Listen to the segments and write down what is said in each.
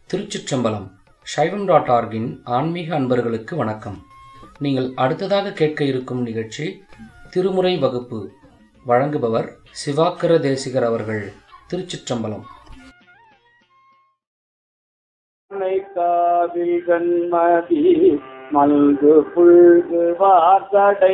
திருச்சிற்றம்பலம் சைவம் டாட் ஆர்கின் ஆன்மீக அன்பர்களுக்கு வணக்கம் நீங்கள் அடுத்ததாக கேட்க இருக்கும் நிகழ்ச்சி திருமுறை வகுப்பு வழங்குபவர் சிவாக்கர தேசிகர் அவர்கள் திருச்சிற்றம்பலம் காவில் கண்மதி மல்கு புல்கு வார்த்தடை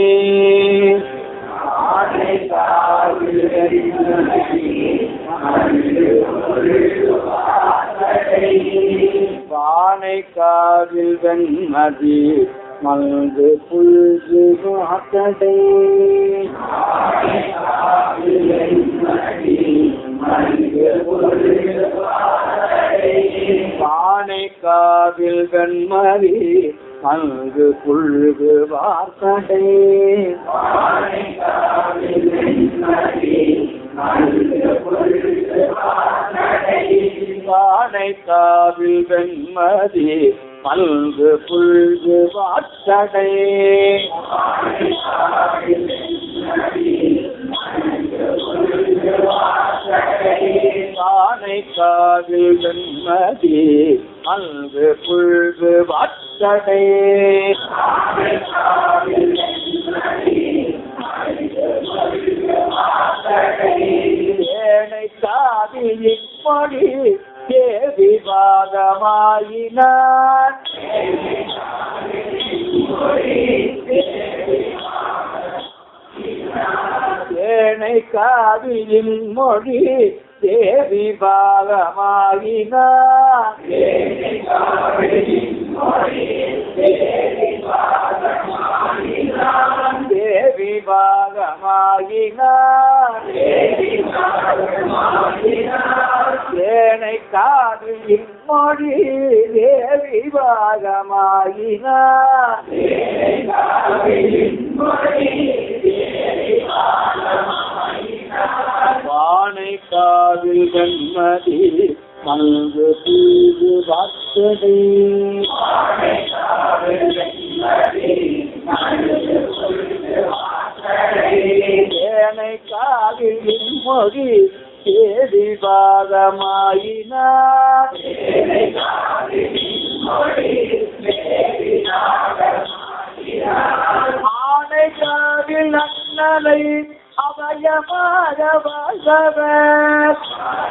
வானை காவில் வெண்மதி மல்கு புல்கு வார்த்தடை வானை காவில் வெண்மதி மல்கு புல்கு வார்த்தடை வானை காவில் வெண்மதி மல்கு புல்கு வார்த்தடை வானை காவில் வெண்மதி மல்கு புல்கு வார்த்தடை ஏனை காவியின் மொழி தேவி பாகமாயினான் ஏனை காவியின் மொழி தேவி பாகமாயினான் தேவி பாகமாயினான் ஏனை காவியின் மொழி தேவி பாகமாயினான் வானை காவில் கண்மதி மல்கு தீது வார்த்தடை ஏனை காவில் மொழி தேதி பாகமாயினார் ஆனை காவில் அண்ணலை அபயமாக வாழ்பவர்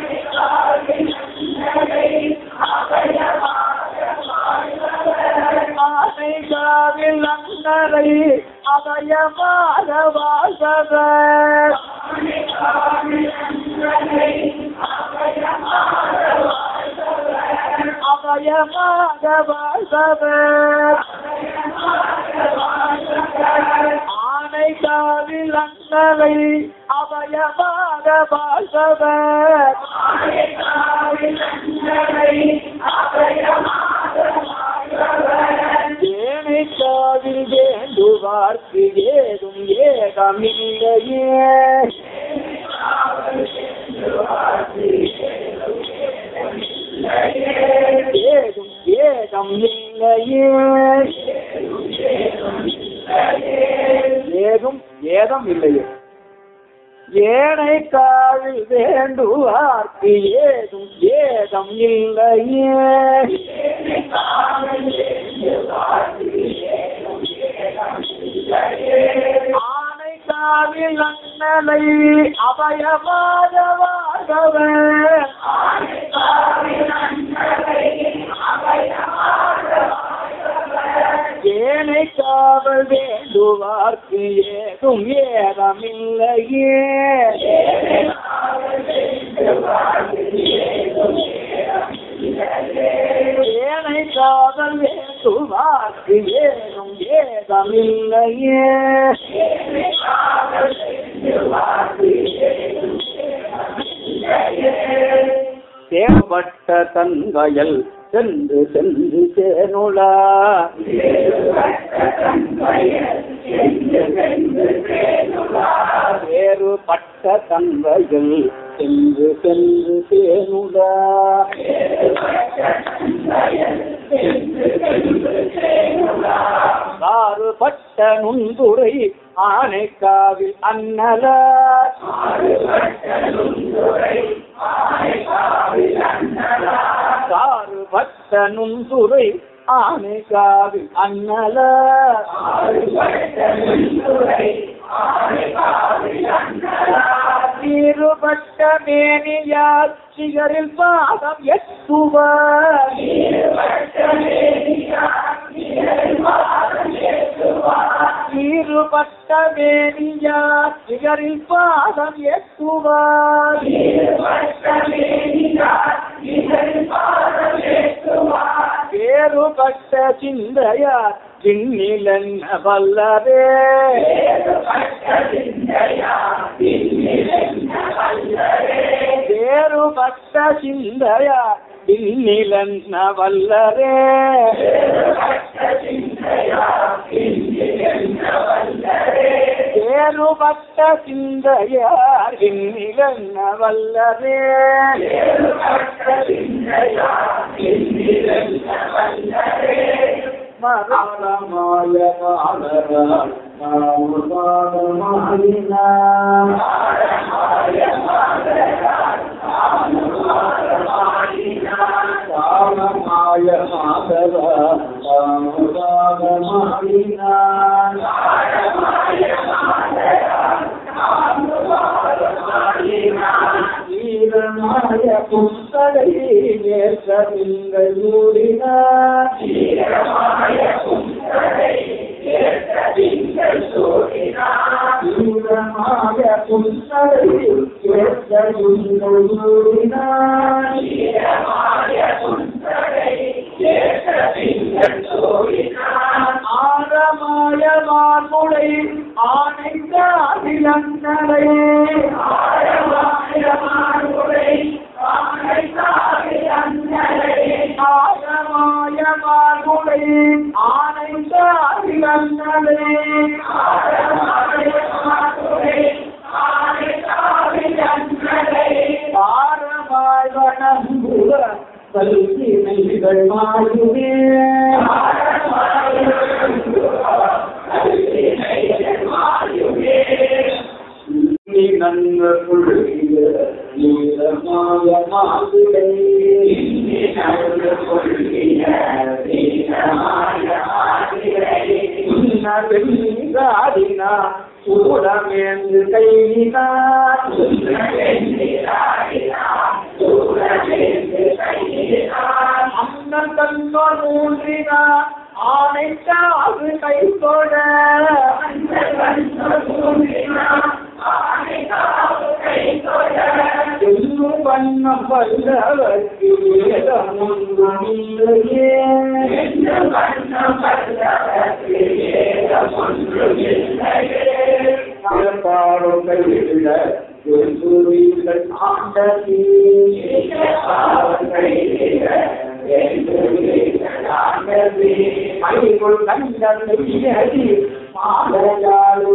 ஆனை காவில் அண்ணலை அபயமாக வாழ்பவர் அபயமாக வாழ்பவர் ஆனை காவில் அண்ணலை அபயமாக வாழ்பவர் ஏனை காவில் வேண்டுவார்க்கு ஏதும் ஏகமில்லையே ஏதும் ஏகம் இல்லையே ஏதும் ஏதம் இல்லையே ஏனை காவில் வேண்டுவார்க்கு ஏதும் ஏதம் இல்லையே ஆனை காவில் அண்ணலை அபயமாக வாழ்பவர் ஏனை காவல் வேண்டுவார்க்கு ஏதும் ஏதமில்லையே ஏனை காவல் வேண்டுவார்க்கு ஏதும் ஏதமில்லையே தேவப்பட்ட தன்வயல் சென்று சென்று சேனுலா வேறுபட்ட தன்வயல் சென்று சென்று சேனுலா மாறுபட்ட நுண்துறை ஆனைக்காவில் அன்னலார் சாறு பட்ட நுண்துறை ஆனைக்காவில் அண்ணல தீருபட்ட மேனியார் சிகரில் பாதம் எட்டுவார் தீருபட்ட மேனியார் சிகரில் பாதம் எட்டுவார் வேறுபட்ட சிந்தையார் விண்ணிலன்ன வல்லரே வேறுபட்ட சிந்தையார் விண்ணிலன்ன வல்லரே வேறுபட்ட சிந்தையார் விண்ணிலன்ன வல்லரே மரணமாய மாலரால் மாலினார் காரணமாய மாதவா காமதாக மாறினான் வீரமாய புத்தரை நேர்த்த திங்கள் மூடினார் வீரமாய புத்தரை நேர்த்த திங்கள் மூடினார் ஆரமாய மார்முளை ஆனைந்த அகிலங்களை ஆரமாய மார்முளை ஆனைந்த அகிலங்களை பாரமாய் வனம்புற கல்வினைகள் மாயுமே நீ நன்க கொள்கிற நீளமாய மாதுளை வெள்ளிதாடினா சூடமேந்து கையினார் அண்ணன் தன்னோர் ஊன்றினார் ஆனைக்காது கை தொட எல்லும் வண்ணம் பல்லவர்க்கு வேதம் ஒன்றும் இல்லையே பாடும் கைவிட எங்குருவிகள் ஆண்டதே மணிக்குள் கண்டன் நெய்யடி மாலையாளு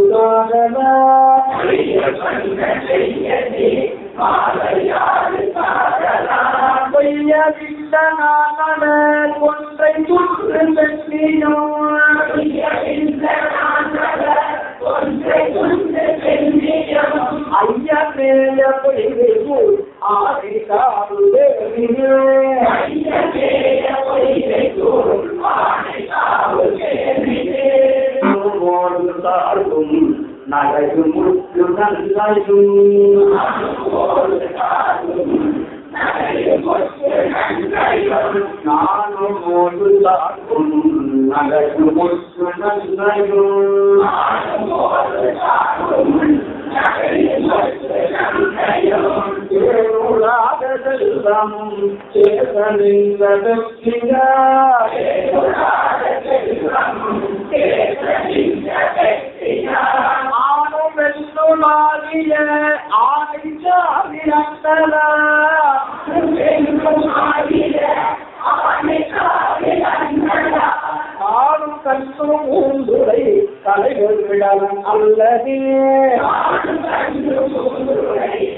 ஒன்றை சுற்று ஐயா மேல பொய்வு ஆரை காடு தாழ்வும் நகையும் முற்று நன்றாயும் நானும் ஒரு தாழ்வும் நகையும் முற்று நன்றாயும் செல்வமும் சேதனிந்த ஆணும் வெல்லுமாறிய ஆணை சாதி அந்தல ஆணும் கண்ணும் ஊந்துரை தலைவர் விடலம் அல்லதே